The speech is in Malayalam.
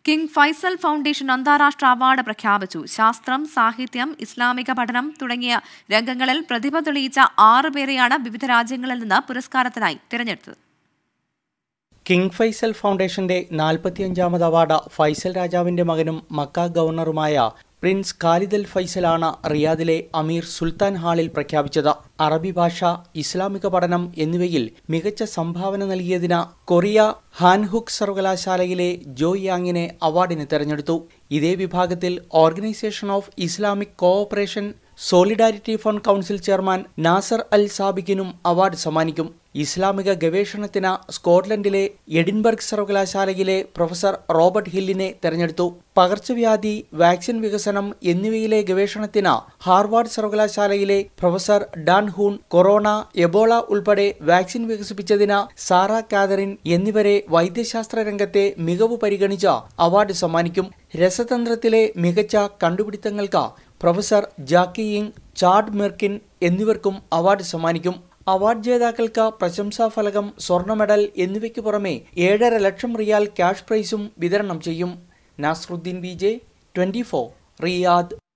കിങ് ഫൈസൽ ഫൗണ്ടേഷൻ അന്താരാഷ്ട്ര അവാർഡ് പ്രഖ്യാപിച്ചു ശാസ്ത്രം സാഹിത്യം ഇസ്ലാമിക പഠനം തുടങ്ങിയ രംഗങ്ങളിൽ പ്രതിഭ തെളിയിച്ച ആറ് പേരെയാണ് വിവിധ രാജ്യങ്ങളിൽ നിന്ന് പുരസ്കാരത്തിനായി തിരഞ്ഞെടുത്തത് കിങ് ഫൈസൽ ഫൗണ്ടേഷന്റെ നാൽപ്പത്തിയഞ്ചാമത് അവാർഡ് ഫൈസൽ രാജാവിന്റെ മകനും മക്ക ഗവർണറുമായ പ്രിൻസ് ഖാലിദ് അൽ ഫൈസലാണ് റിയാദിലെ അമീർ സുൽത്താൻ ഹാളിൽ പ്രഖ്യാപിച്ചത് അറബി ഭാഷ ഇസ്ലാമിക പഠനം എന്നിവയിൽ മികച്ച സംഭാവന നൽകിയതിന് കൊറിയ ഹാൻഹുക്ക് സർവകലാശാലയിലെ ജോയ് യാങ്ങിനെ അവാർഡിന് തെരഞ്ഞെടുത്തു ഇതേ വിഭാഗത്തിൽ Organisation of Islamic Cooperation Solidarity Fund council chairman Nasser Al സാബിക്കിനും അവാർഡ് സമ്മാനിക്കും ഇസ്ലാമിക ഗവേഷണത്തിന് സ്കോട്ട്ലൻഡിലെ എഡിൻബർഗ് സർവകലാശാലയിലെ പ്രൊഫസർ റോബർട്ട് ഹില്ലിനെ തെരഞ്ഞെടുത്തു പകർച്ചവ്യാധി വാക്സിൻ വികസനം എന്നിവയിലെ ഗവേഷണത്തിന് ഹാർവാർഡ് സർവകലാശാലയിലെ professor Dan Hoon corona Ebola ഉൾപ്പെടെ വാക്സിൻ വികസിപ്പിച്ചതിന് സാറ കാതറിൻ എന്നിവരെ വൈദ്യശാസ്ത്ര രംഗത്തെ മികവ് പരിഗണിച്ച് അവാർഡ് സമ്മാനിക്കും രസതന്ത്രത്തിലെ മികച്ച കണ്ടുപിടുത്തങ്ങൾക്ക് professor Jackie Ying Chad Mirkin എന്നിവർക്കും അവാർഡ് സമ്മാനിക്കും അവാർഡ് ജേതാക്കൾക്ക് പ്രശംസാ ഫലകം സ്വർണ്ണ മെഡൽ എന്നിവയ്ക്ക് പുറമെ ഏഴര ലക്ഷം റിയാൽ ക്യാഷ് പ്രൈസും വിതരണം ചെയ്യും Nasaruddin B J twenty four Riyadh